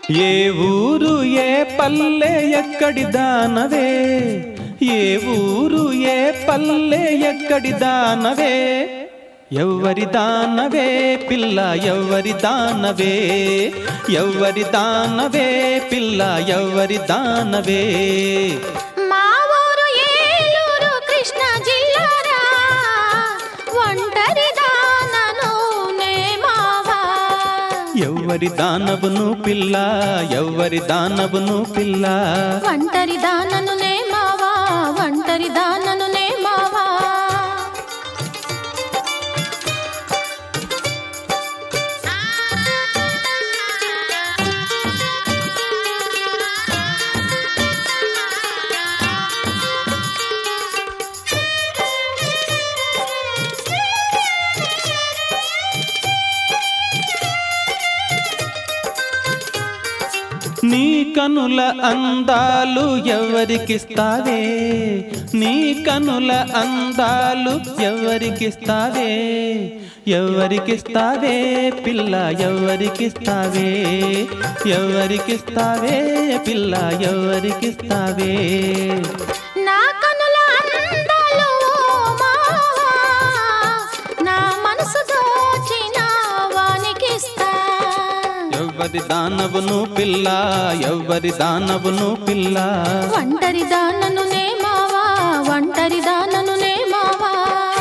ఏ ఊరు ఏ పల్లె ఎక్కడి దానవే ఏ ఊరు ఏ పల్లె ఎక్కడి దానవే ఎవ్వరి దానవే పిల్ల ఎవ్వరి దానవే ఎవ్వరి దానవే పిల్ల ఎవ్వరి దానవే మా ఊరు ఏలూరు కృష్ణ జిల్లారా ఒంటరి దానను నే మావా ఎవ్వరి దానవును పిల్ల ఎవ్వరి దానవును పిల్ల ఒంటరి దానను నే మావా ఒంటరి దానను నే మావా నీ కనుల అందాలు ఎవరికిస్తావే నీ కనుల అందాలు ఎవరికిస్తావే ఎవరికిస్తావే పిల్ల ఎవరికిస్తావే ఎవరికిస్తావే పిల్ల ఎవరికిస్తావే నా కనుల అందాలు ఓ మావా నా మనసు దోచిన వానికిస్తా ఎవ్వరి దానవును పిల్ల ఎవ్వరి దానవును పిల్ల ఒంటరి దానను నే మావా ఒంటరి దానను నే మావా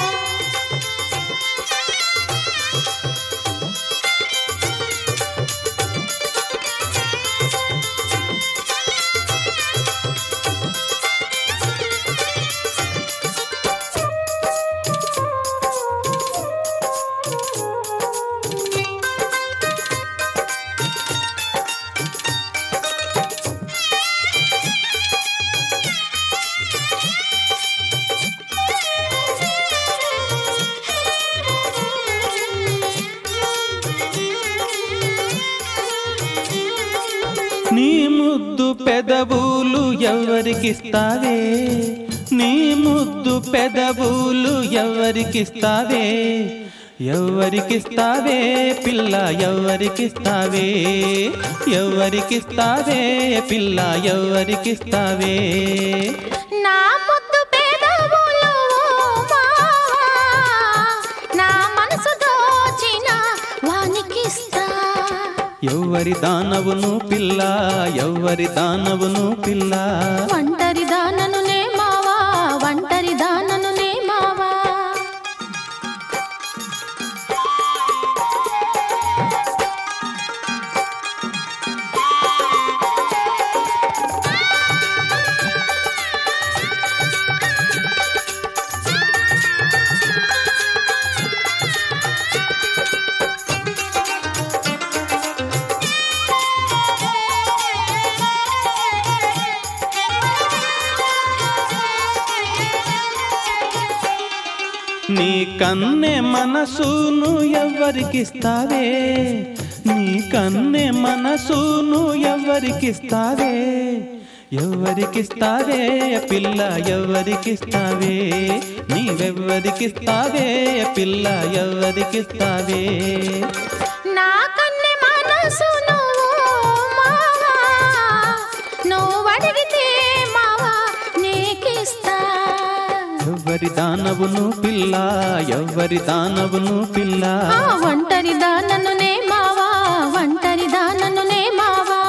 నీ ముద్దు పెదవులు ఎవరికిస్తావే నీ ముద్దు పెదవులు ఎవరికిస్తావే ఎవరికిస్తావే పిల్ల ఎవరికిస్తావే ఎవరికిస్తావే పిల్ల ఎవరికిస్తావే నా ముద్దు పేదవులు ఓ మావా నా మనసు దోచిన వానికిస్తా ఎవ్వరి దానవును పిల్ల ఎవ్వరి దానవును పిల్ల ఒంటరి దానను నే మావా ఒంటరి దానను నే మావా నీ కన్నె మనసును ఎవరికిస్తావే నీ కన్నె మనసును ఎవరికిస్తావే ఎవరికిస్తావే పిల్ల ఎవరికిస్తావే నీవెవ్వరికిస్తావే పిల్ల ఎవరికిస్తావే నా కన్నె మనసు నువ్వు మావా నువ్వు అడిగితే మావా నీకిస్తా ఎవ్వరి దానవును పిల్ల ఎవ్వరి దానవును పిల్ల ఆ ఒంటరి దానను నే మావా ఒంటరి దానను నే మావా